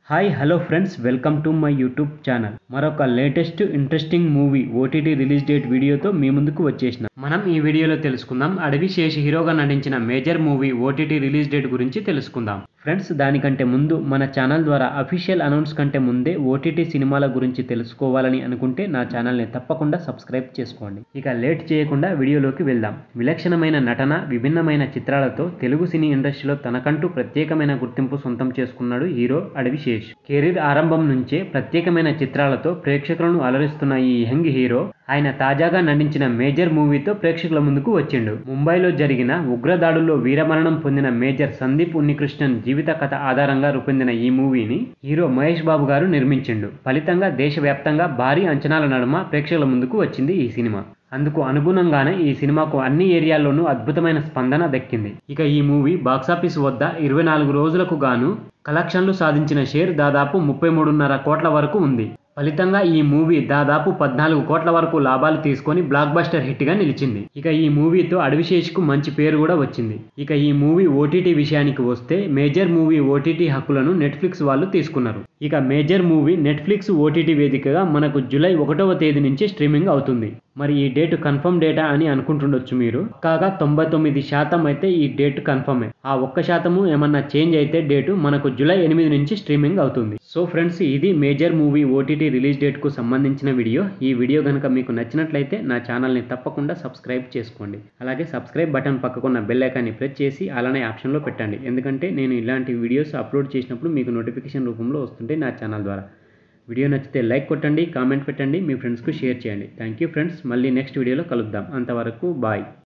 hi hello friends welcome to my YouTube channel మరొక latest interesting movie OTT release date వీడియోతో మీ ముందుకు వచ్చేసిన మనం ఈ వీడియోలో తెలుసుకుందాం అడవి శేష్ హీరోగా నటించిన major movie OTT release date గురించి తెలుసుకుందాం ఫ్రెండ్స్ దానికంటే ముందు మన ఛానల్ ద్వారా అఫీషియల్ అనౌన్స్ కంటే ముందే ఓటీటీ సినిమాల గురించి తెలుసుకోవాలని అనుకుంటే నా ఛానల్ని తప్పకుండా సబ్స్క్రైబ్ చేసుకోండి ఇక లేట్ చేయకుండా వీడియోలోకి వెళ్దాం విలక్షణమైన నటన విభిన్నమైన చిత్రాలతో తెలుగు సినీ ఇండస్ట్రీలో తనకంటూ ప్రత్యేకమైన గుర్తింపు సొంతం చేసుకున్నాడు హీరో అడవి శేష్ కెరీర్ ఆరంభం నుంచే ప్రత్యేకమైన చిత్రాలతో ప్రేక్షకులను అలరిస్తున్న ఈ యంగ్ హీరో ఆయన తాజాగా నటించిన మేజర్ మూవీతో ప్రేక్షకుల ముందుకు వచ్చిండు ముంబైలో జరిగిన ఉగ్రదాడుల్లో వీరమరణం పొందిన మేజర్ సందీప్ ఉన్నికృష్ణన్ జీవిత కథ ఆధారంగా రూపొందిన ఈ మూవీని హీరో మహేష్ బాబు గారు నిర్మించిండు ఫలితంగా దేశవ్యాప్తంగా భారీ అంచనాల నడుమ ప్రేక్షకుల ముందుకు వచ్చింది ఈ సినిమా అందుకు అనుగుణంగానే ఈ సినిమాకు అన్ని ఏరియాల్లోనూ అద్భుతమైన స్పందన దక్కింది ఇక ఈ మూవీ బాక్సాఫీస్ వద్ద ఇరవై నాలుగు రోజులకు గాను కలెక్షన్లు సాధించిన షేర్ దాదాపు ముప్పై మూడున్నర కోట్ల వరకు ఉంది ఫలితంగా ఈ మూవీ దాదాపు పద్నాలుగు కోట్ల వరకు లాభాలు తీసుకొని బ్లాక్ బస్టర్ హిట్ గా నిలిచింది ఇక ఈ మూవీతో అడవిశేష్కు మంచి పేరు కూడా వచ్చింది ఇక ఈ మూవీ ఓటీటీ విషయానికి వస్తే మేజర్ మూవీ ఓటీటీ హక్కులను నెట్ఫ్లిక్స్ వాళ్ళు తీసుకున్నారు ఇక మేజర్ మూవీ నెట్ఫ్లిక్స్ ఓటీటీ వేదికగా మనకు జూలై ఒకటవ తేదీ నుంచి స్ట్రీమింగ్ అవుతుంది మరి ఈ డేట్ కన్ఫర్మ్ డేటా అని అనుకుంటుండొచ్చు మీరు కాగా తొంభై తొమ్మిది శాతం అయితే ఈ డేట్ కన్ఫర్మే ఆ ఒక్క శాతము ఏమన్నా చేంజ్ అయితే డేటు మనకు జూలై ఎనిమిది నుంచి స్ట్రీమింగ్ అవుతుంది సో ఫ్రెండ్స్ ఇది మేజర్ మూవీ ఓటీటీ రిలీజ్ డేట్కు సంబంధించిన వీడియో ఈ వీడియో కనుక మీకు నచ్చినట్లయితే నా ఛానల్ని తప్పకుండా సబ్స్క్రైబ్ చేసుకోండి అలాగే సబ్స్క్రైబ్ బటన్ పక్కకున్న బెల్ ఐకాన్ని ప్రెస్ చేసి అలానే ఆప్షన్లో పెట్టండి ఎందుకంటే నేను ఇలాంటి వీడియోస్ అప్లోడ్ చేసినప్పుడు మీకు నోటిఫికేషన్ రూపంలో వస్తుంటే నా ఛానల్ ద్వారా వీడియో నచ్చితే లైక్ కొట్టండి కామెంట్ పెట్టండి మీ ఫ్రెండ్స్కు షేర్ చేయండి థ్యాంక్ యూ ఫ్రెండ్స్ మళ్ళీ నెక్స్ట్ వీడియోలో కలుద్దాం అంతవరకు బాయ్